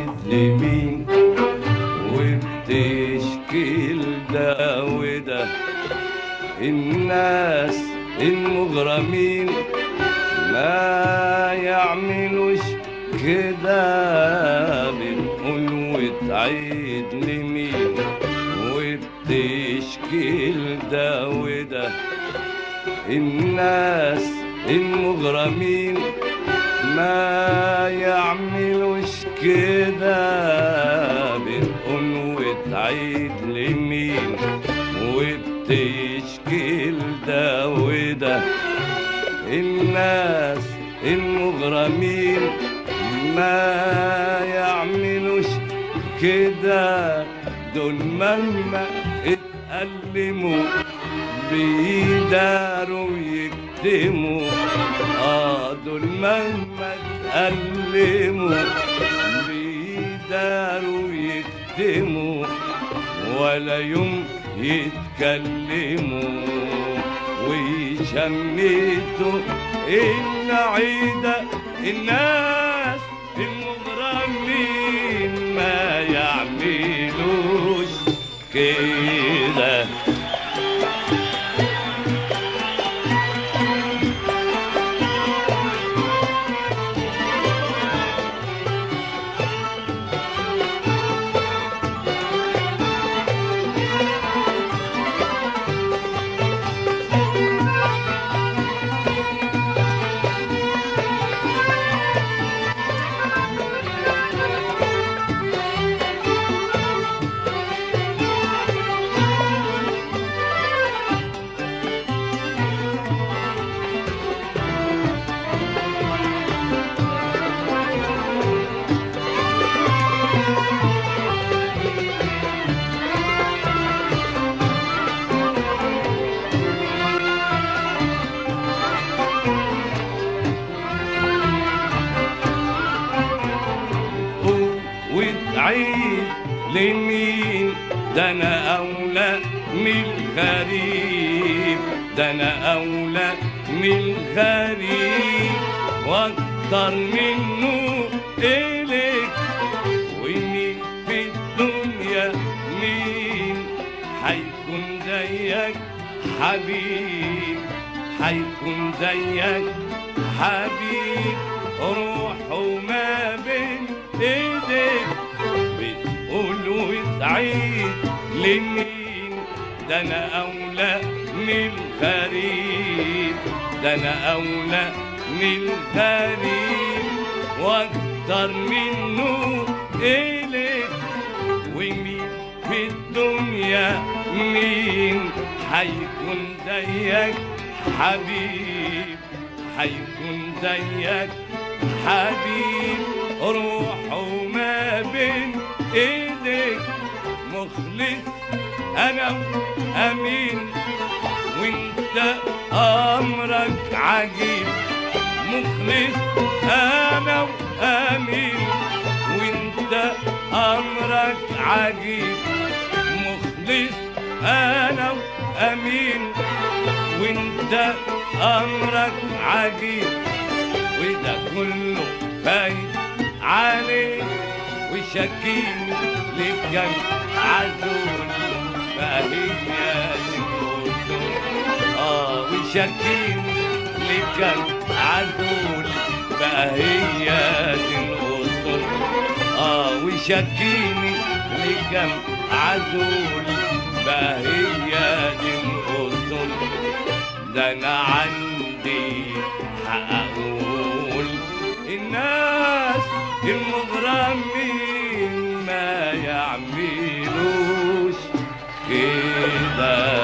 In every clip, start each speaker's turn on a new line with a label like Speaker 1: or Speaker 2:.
Speaker 1: عيد لمين وبتشكي لده وده الناس المغرمين ما يعملوش كده بنقول وتعيد لمين وبتشكي لده وده الناس المغرمين ما يعملوش كده بنقول وتعيد لمين وبتشكي لده وده الناس المغرمين ما يعملوش كده دول مهما اتألموا بيداروا يكتموا اه دول مهما اتألموا بيداروا يكتموا ولا يوم يتكلموا ويشمتوا العيدة الناس المغرمين ما يعملوش كده وتعيد لمين ده انا اولى من الغريب ده انا اولى من الغريب واكتر منه اليك ومين في الدنيا مين حيكون زيك حبيب حيكون زيك حبيب روحه ما بين ايديك بتقول وتعيد لمين ده انا اولى من الغريب ده انا اولى من الغريب واكتر منه اليك ومين في الدنيا مين حيكون زيك حبيب حيكون زيك حبيب روحه ما بين ايديك مخلص انا امين وانت امرك عجيب مخلص انا امين وانت امرك عجيب مخلص انا امين وانت امرك عجيب وده كله فايت عليك وشكيني للجن عزول فهي الوصول اه وشكيني للجن عزول فهي الوصول اه وشكيني للجن عزول فهي الوصول ده انا عندي هقول الناس المغرمين ما يعملوش كده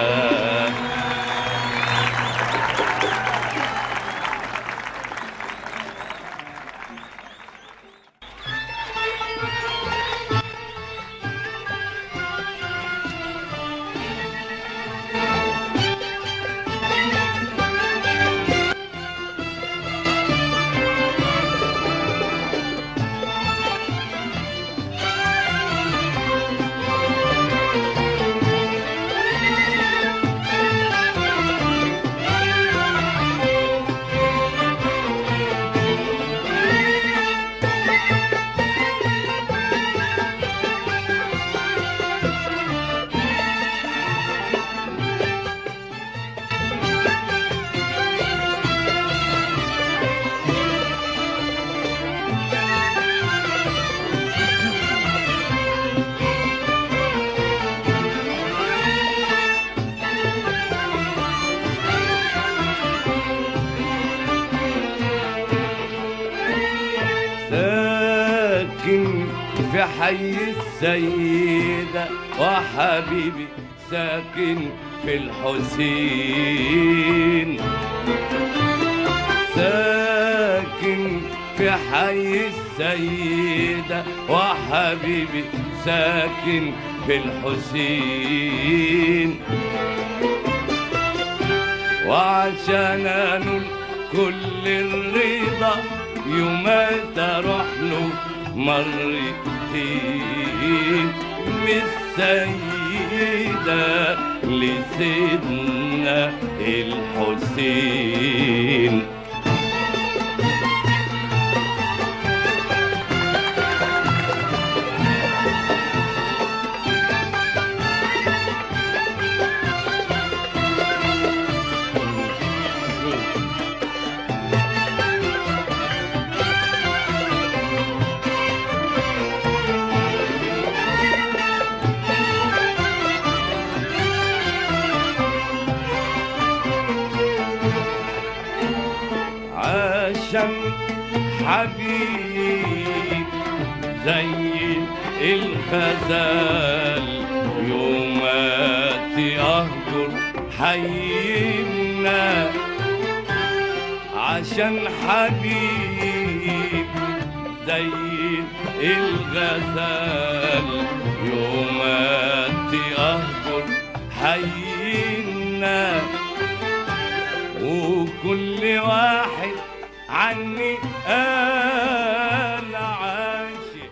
Speaker 1: في حي السيدة وحبيبي ساكن في الحسين ساكن في حي السيدة وحبيبي ساكن في الحسين وعشان انول كل الرضا يوم تروح له مرتين من السيدة لسيدنا الحسين عشان حبيب زي الغزال يوم تهجر حينا عشان حبيب زي الغزال يوم تهجر حينا وكل واحد عني قال عاشق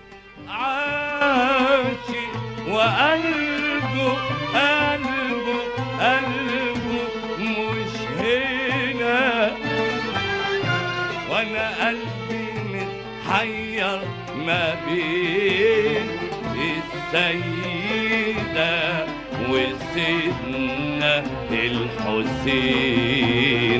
Speaker 1: عاشق وقلبه قلبه قلبه مش هنا وانا قلبي متحير ما بين السيدة وسيدنا الحسين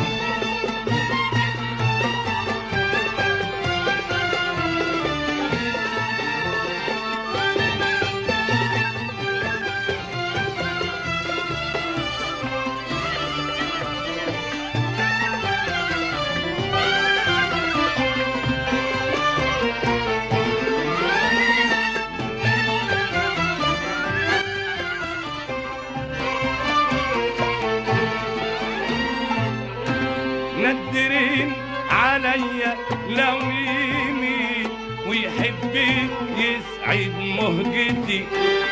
Speaker 1: ندرين عليا لو يميل ويحب يسعد مهجتي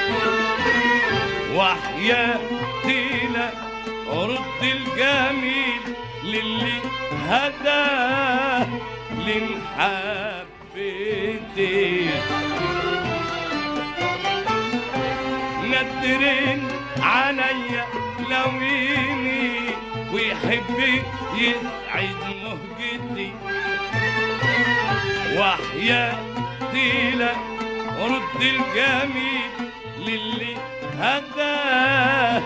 Speaker 1: وحياتي لك رد الجميل للي هداه لمحبتي ندرين عليا لو يميل ويحب يسعد مهجتي وحياتي لك رد الجميل للي هداه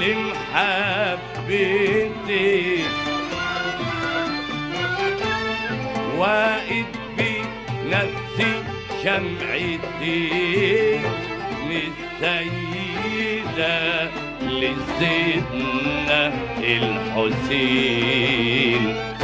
Speaker 1: لمحبتي واقد بنفسي شمعتي للسيدة لسيدنا الحسين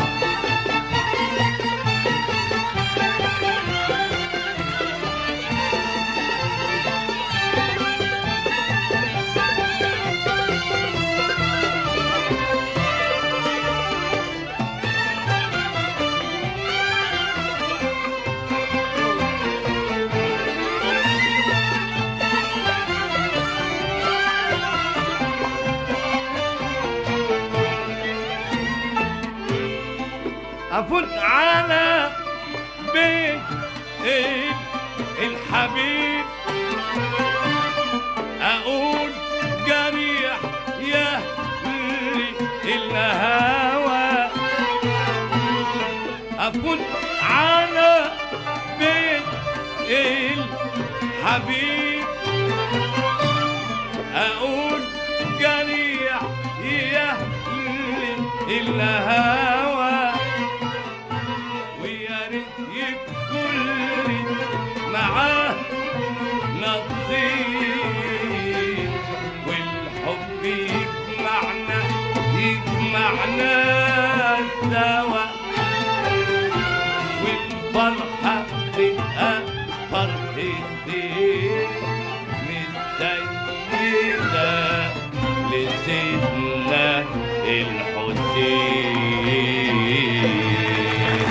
Speaker 1: أفوت على بيت ال- الحبيب أقول جريح يا اللي الهوى أفوت على بيت الحبيب أقول جريح يا اللي الهوى ويا ريت يكون لي معاه نصيب والحب يجمعنا يجمعنا سوا والفرحة تبقى فرحتي بعدين متسيدة لسيدنا الحسين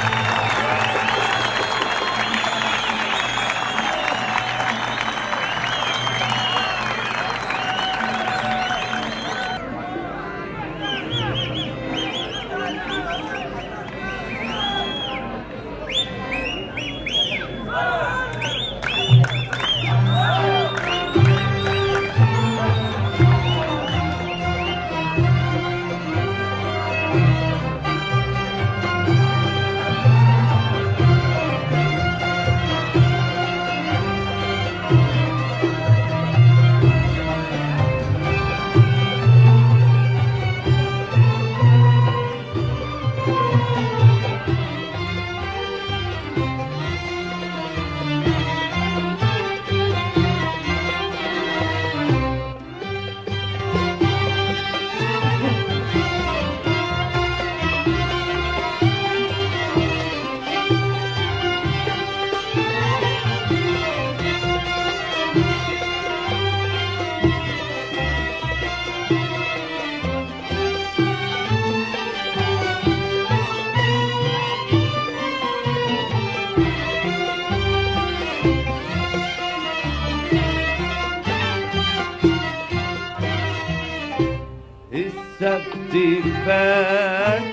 Speaker 1: السبت فات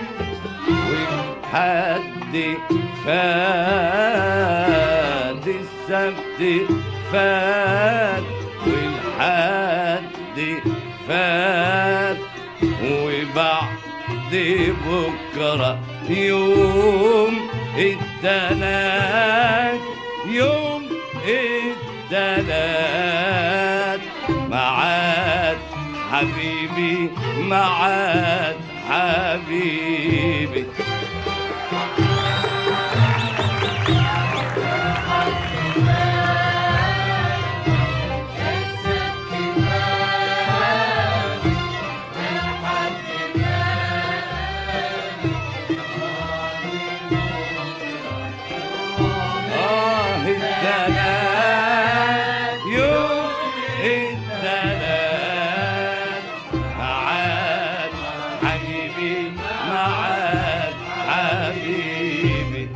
Speaker 1: والحد فات السبت فات والحد فات وبعد بكرة يوم التلات يوم التلات معاد حبيبي معاد حبيبي آه التلات يوم التلات معاد حبيبي معاد حبيبي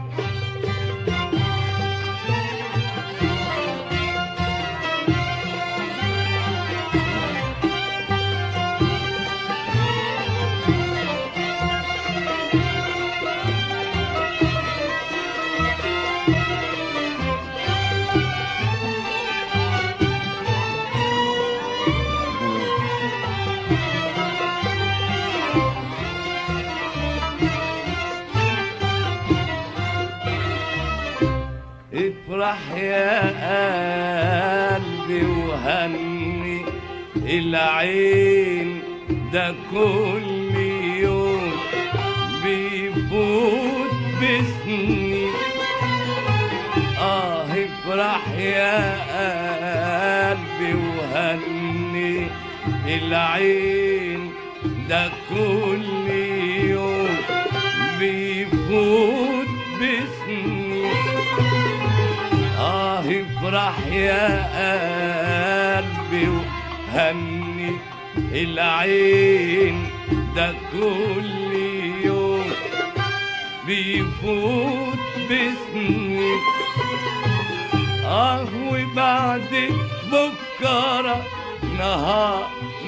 Speaker 1: افرح يا قلبي وهني العين ده كل يوم بيفوت بسنين اه افرح يا قلبي وهني العين ده كل يوم بيفوت بسنين آه افرح يا قلبي وهني العين ده كل يوم بيفوت بسنين آه وبعد بكرة نهار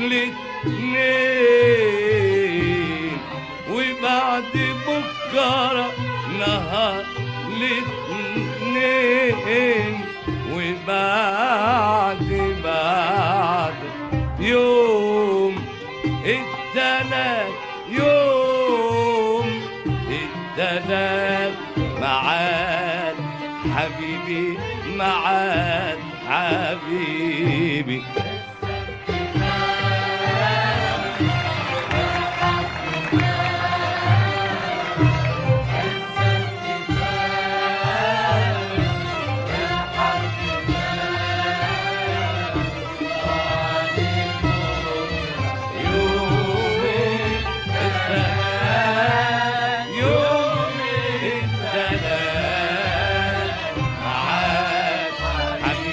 Speaker 1: الاتنين وبعد بكرة نهار الاتنين وبعد بعد يوم التلات يوم التلات معاد حبيبي معاد حبيبي يوم التلات يوم التلات معاد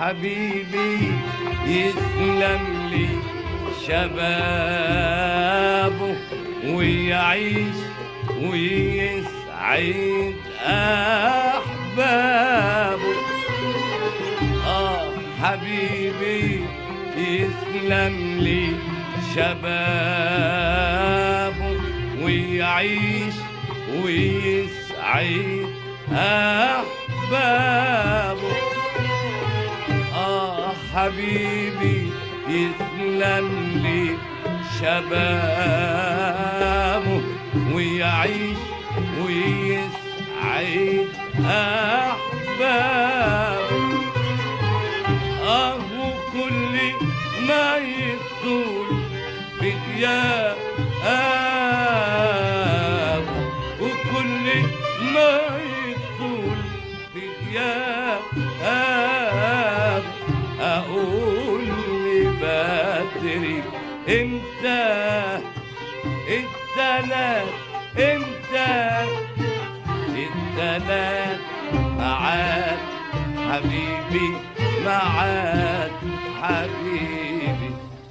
Speaker 1: حبيبي يسلم لي شبابه ويعيش ويسعد أحبابه آه حبيبي يسلم لي شبابه ويعيش ويسعد أحبابه آه حبيبي يسلم لي شبابه ويعيش ويسعد أحبابه آه وكل ما يطول بغياب وكل ما يطول بغياب أقول لبدري امتى التلات امتى التلات معاك حبيبي معاك حبيبي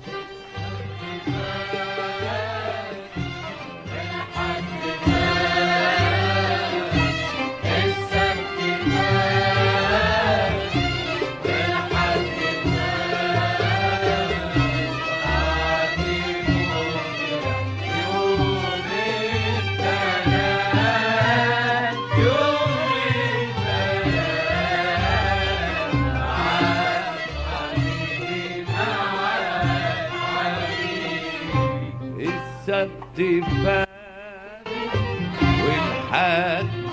Speaker 1: السبت فات والحد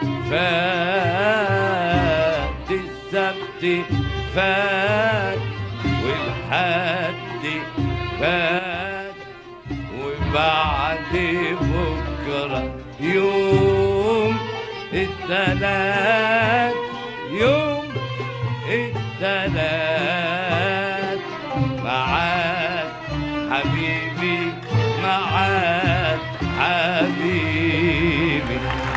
Speaker 1: فات السبت فات والحد فات وبعد بكرة يوم التلات يوم التلات معاك حبيبي معاك حبيبي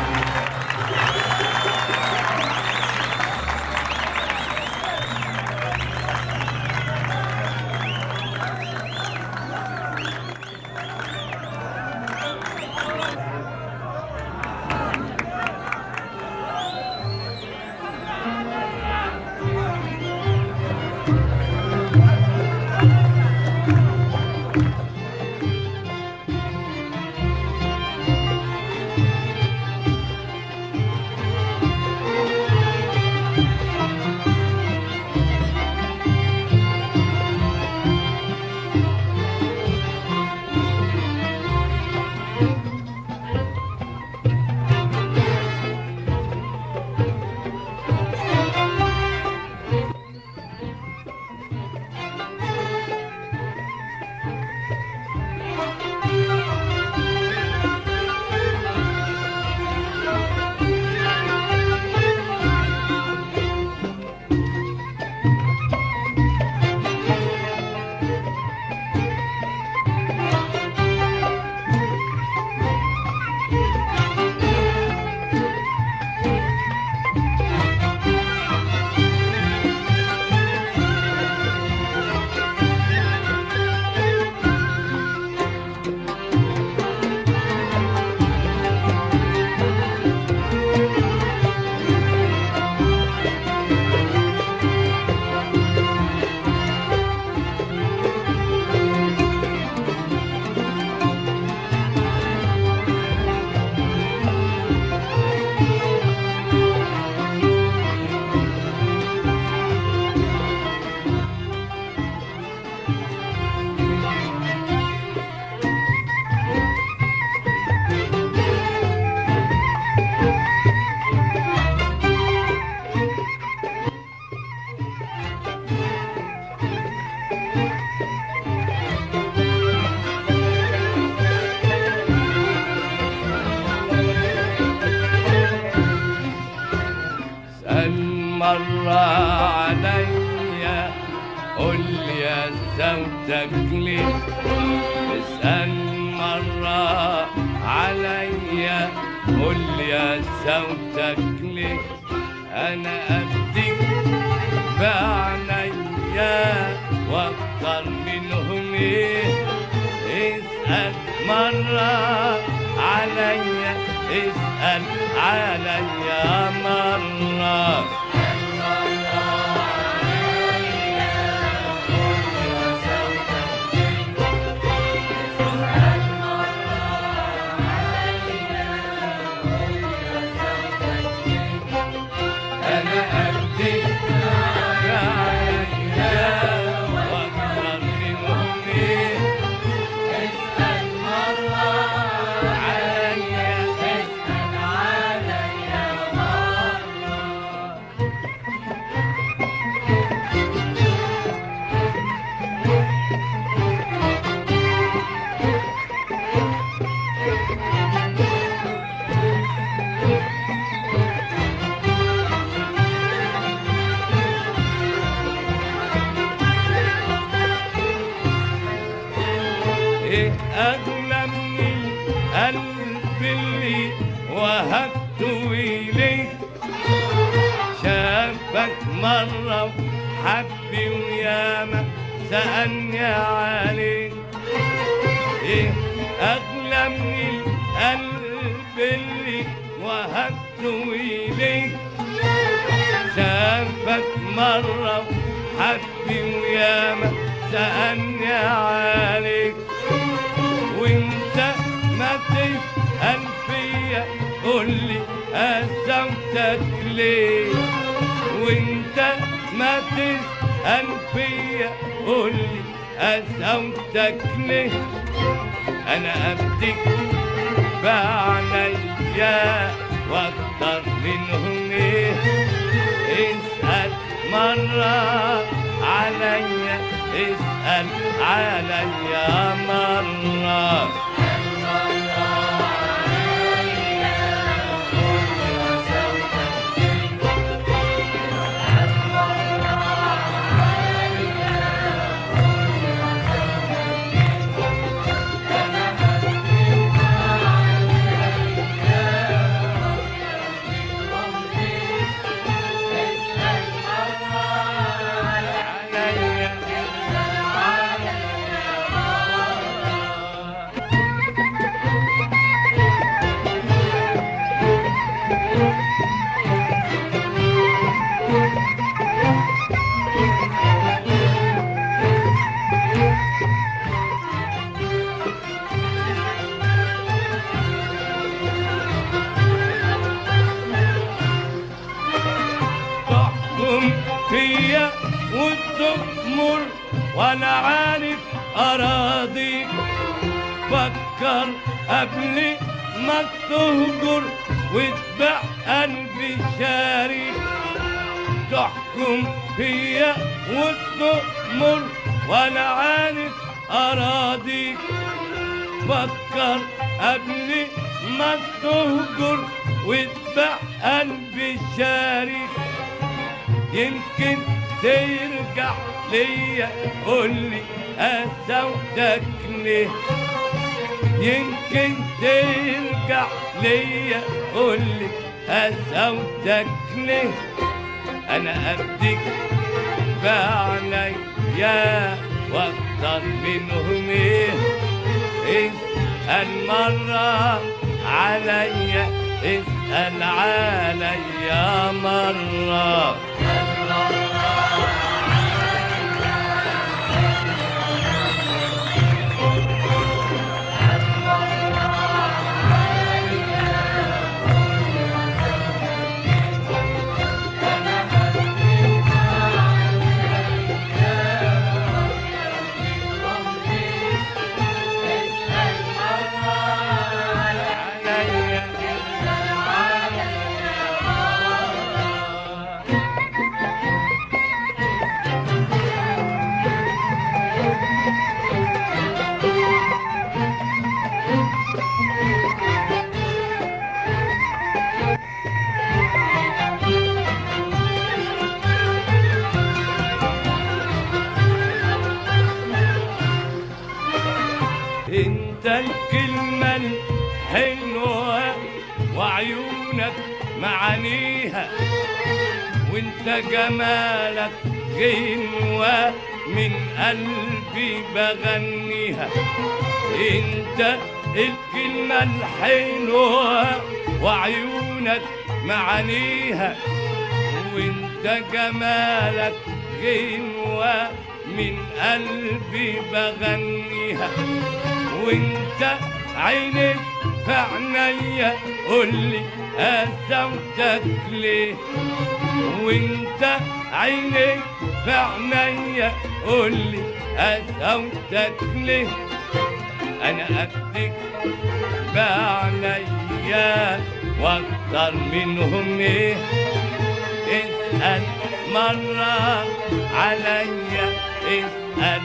Speaker 1: مرة عليا قول يا زوجك ليه اسأل مرة عليا قول يا زوجك ليه أنا أديك بعنيا عليا واكتر منهم ايه اسأل مرة عليا اسأل عليا مرة أنا أدي عليا واكتر منهم ايه اسأل مرة عليا اسأل عليا مرة ايه اغلى من القلب اللي وهبته اليك شافك مرة وحبي وياما سألني عليك ايه اغلى من القلب اللي وهبته اليك شافك مرة وحبي وياما سألني عليك وانت ما تسأل فيا قولي قسمتك ليه وانت ما تسأل فيا قولي قسمتك ليه انا ابديك بعنيا واكتر منهم ايه اسأل مرة عليا اسأل عليا مرة عليا تحكم فيا وتأمر وانا عارف اراضيك فكر قبل ما تهجر وتبيع قلبي شاريك تحكم فيا وتأمر وانا عارف اراضيك فكر قبل ما تهجر وتبيع قلبي شاريك يمكن ترجع ليا قولي قسوتك ليه يمكن ترجع ليا قولي قسوتك ليه انا ابديك بعنيا واكتر منهم ايه اسأل مرة عليا اسأل عليا مرة عليا انت الكلمة الحلوة وعيونك معانيها وانت جمالك غنوة من قلبي بغنيها انت الكلمة الحلوة وعيونك معانيها وانت جمالك غنوة من قلبي بغنيها وانت عينك في عينيا قولي قسمتك ليه وانت عينك في عينيا قولي قسمتك ليه انا قدك بعنيا واكتر منهم ايه اسأل مرة عليا اسأل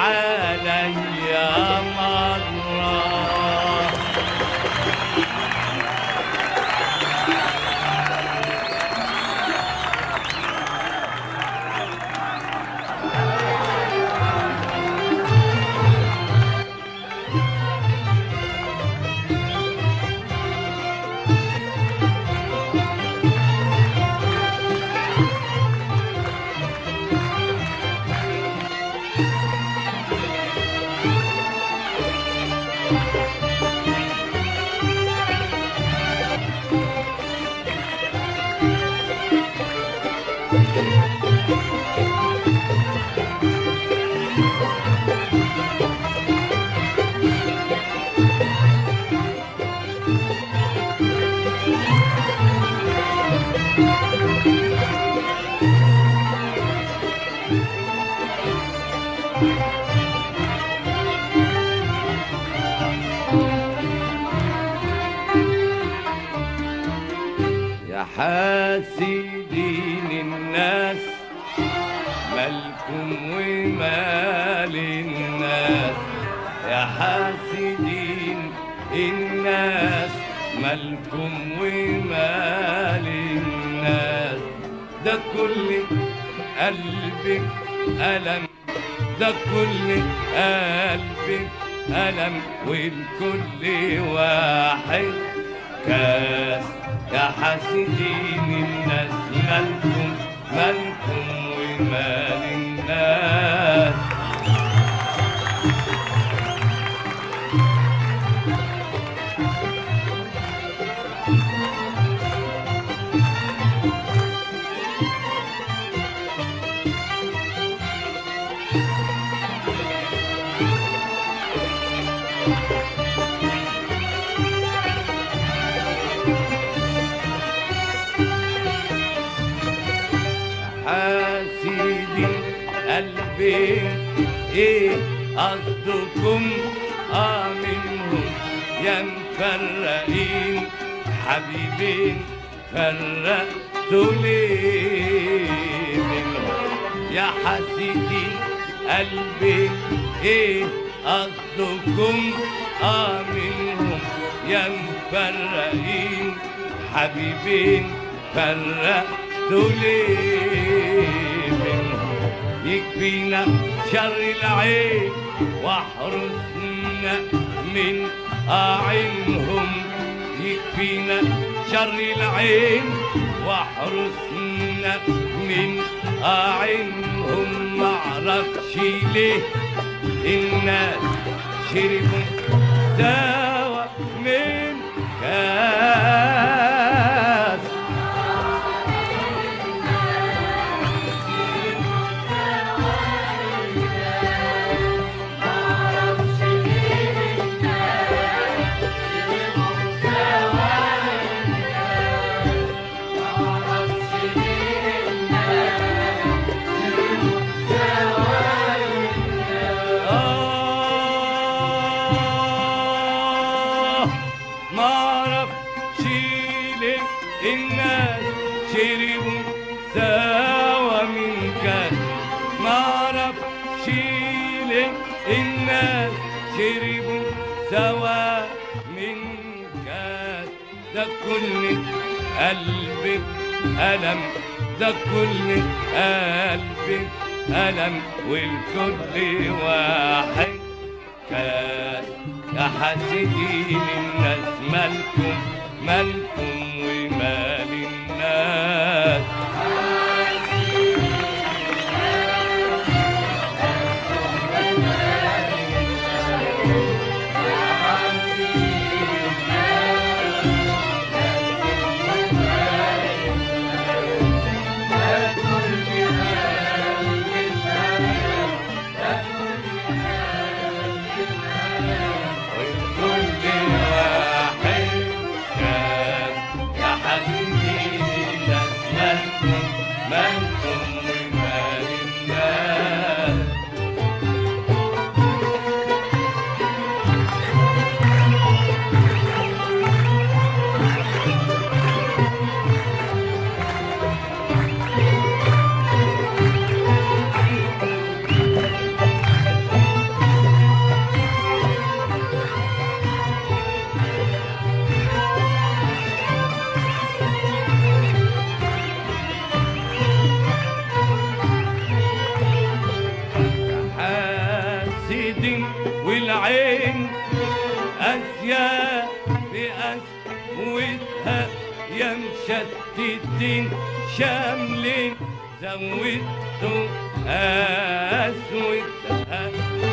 Speaker 1: عليا مرة يا حاسدين الناس مالكم ومال الناس يا حاسدين الناس مالكم ومال الناس ده كل قلبك ألم ده كل قلبك ألم والكل واحد كاس يا حاسدين الناس مالكم مالكم ومال الناس حاسدين قلبي ايه قصدكم اه منهم يا مفرقين حبيبين فرقتوا ليه منهم يا حاسدين قلبي ايه قصدكم اه منهم يا مفرقين حبيبين فرقتوا ليه منهم يكفينا شر العين واحرسنا من أعينهم يكفينا شر العين واحرسنا من أعينهم معرفش ليه الناس شربوا سوا من كاس آه ما اعرف شيلك الناس شربوا سوا من كاس ما اعرف شيلك الناس شربوا سوا من كاس ده كل قلبك ألم ده كل قلبك ألم والكل واحد كاس يا حاسدين الناس مالكم مالكم ومال الناس يا مشتتين شاملين زودتوا أسودها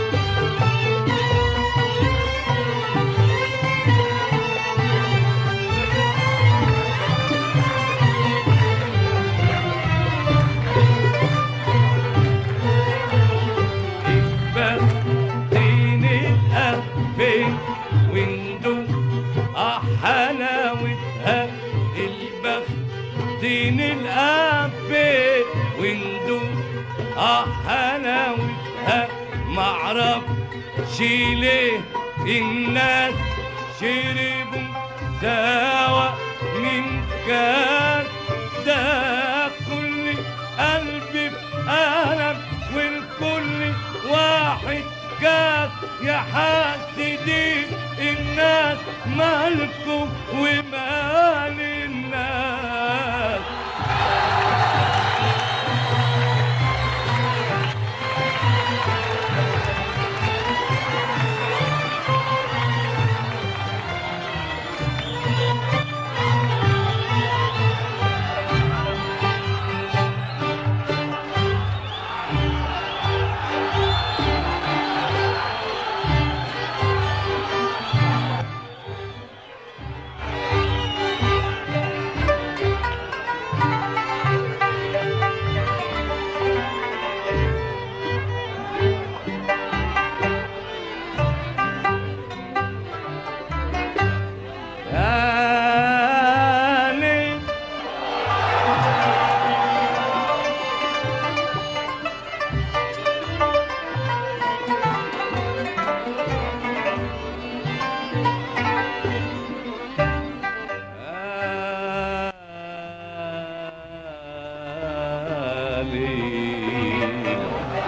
Speaker 1: البختين الأهبين وندو حلاوتها البختين الأهبين وندو حلاوتها معرفش ليه الناس شربوا سوا من كان ده كل قلبي في ألم والكل واحد كاس يا حاسدين الناس مالكم ومال الناس يا ليل يا ليل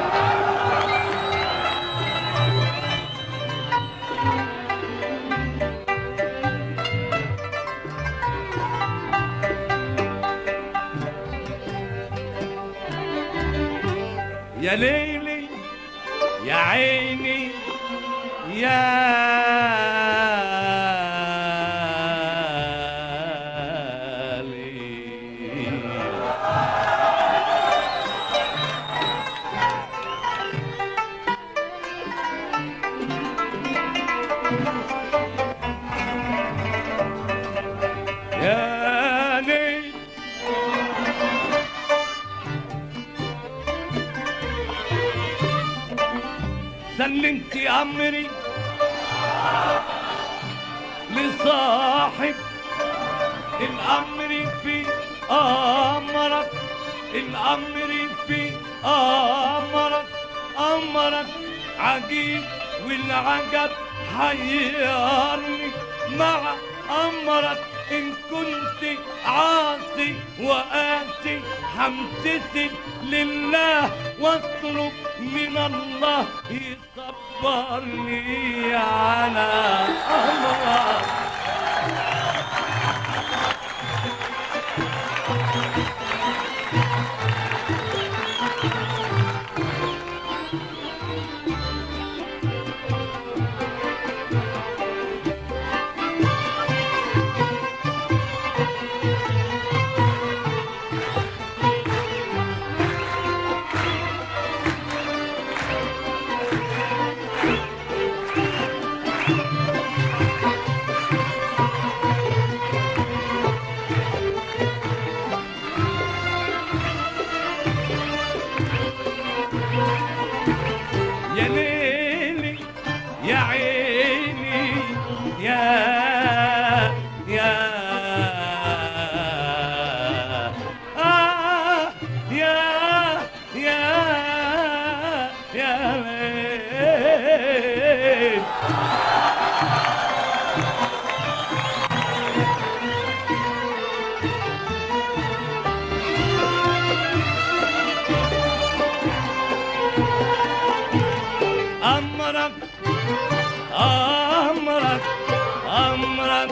Speaker 1: يا ليلي يا عيني يا ليل يا ليل سلمت امري لصاحب الامر في امرك الامر في امرك امرك عجيب والعجب حيرني مع امرك ان كنت عاصي وقاسي حمتثل لله واطلب من الله يصبرني على امرك يا ليلي يا عيني يا يا آه يا يا يا ليل أمرك أمرك أمرك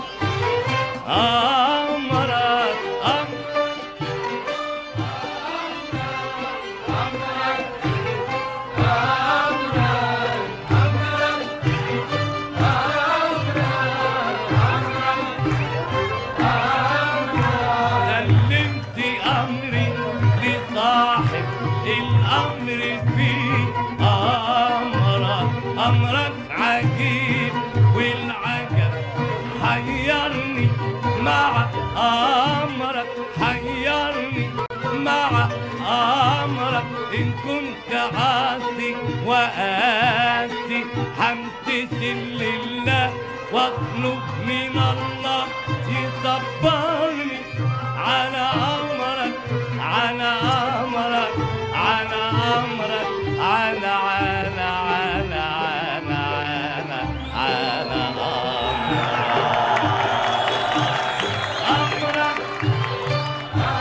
Speaker 1: أمرك أمرك صبرني على أمرك على أمرك على أمرك على على على على على على أمرك أمرك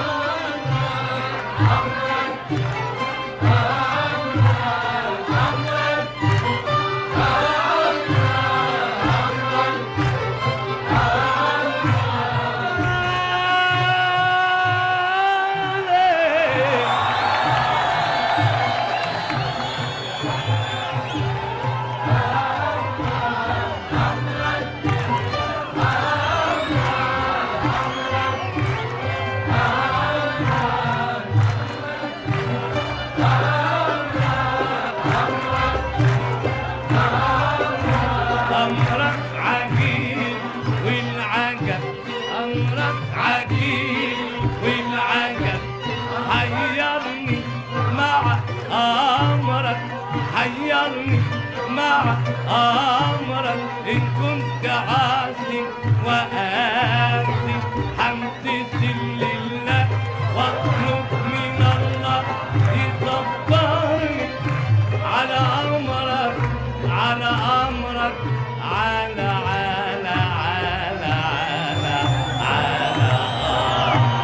Speaker 1: أمرك عجيب والعجب أمرك عجيب والعجب حيرني مع أمرك حيرني مع أمرك إن كنت عاصي وآسي حمتثل لله واطلب من الله يصبرني على أمرك على أمرك على على على على على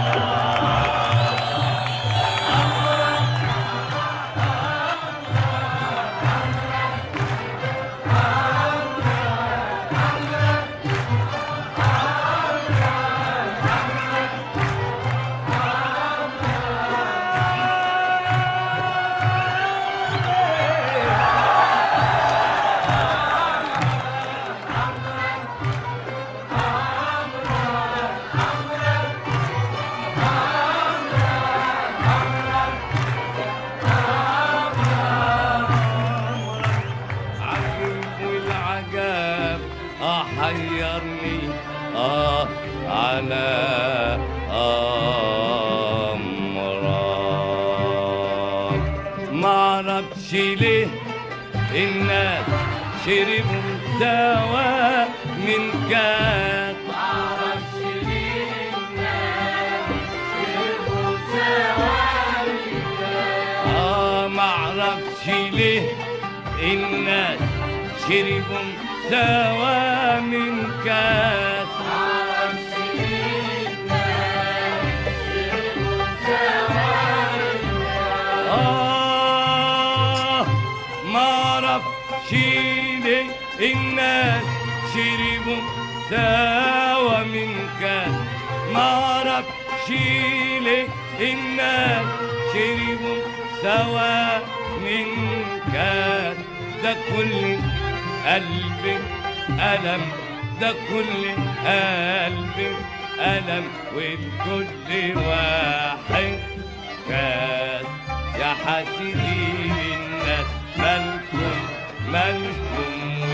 Speaker 1: عجيب والعجاب اه حيرني اه على امرك ما اعرفش ليه الناس شربوا سوا من كاس معرفش ليه الناس شربوا سوا من كاس اه معرفش ليه الناس شربوا سوا من كاس معرفش ليه الناس شربوا سوا من كاس آه معرفش ليه الناس شربوا سوا من كاس معرفش ليه الناس شربوا سوا من كاس ده كل قلبي ألم ده كل قلبي ألم والكل واحد كاس يا حاسدين الناس مالكم مالكم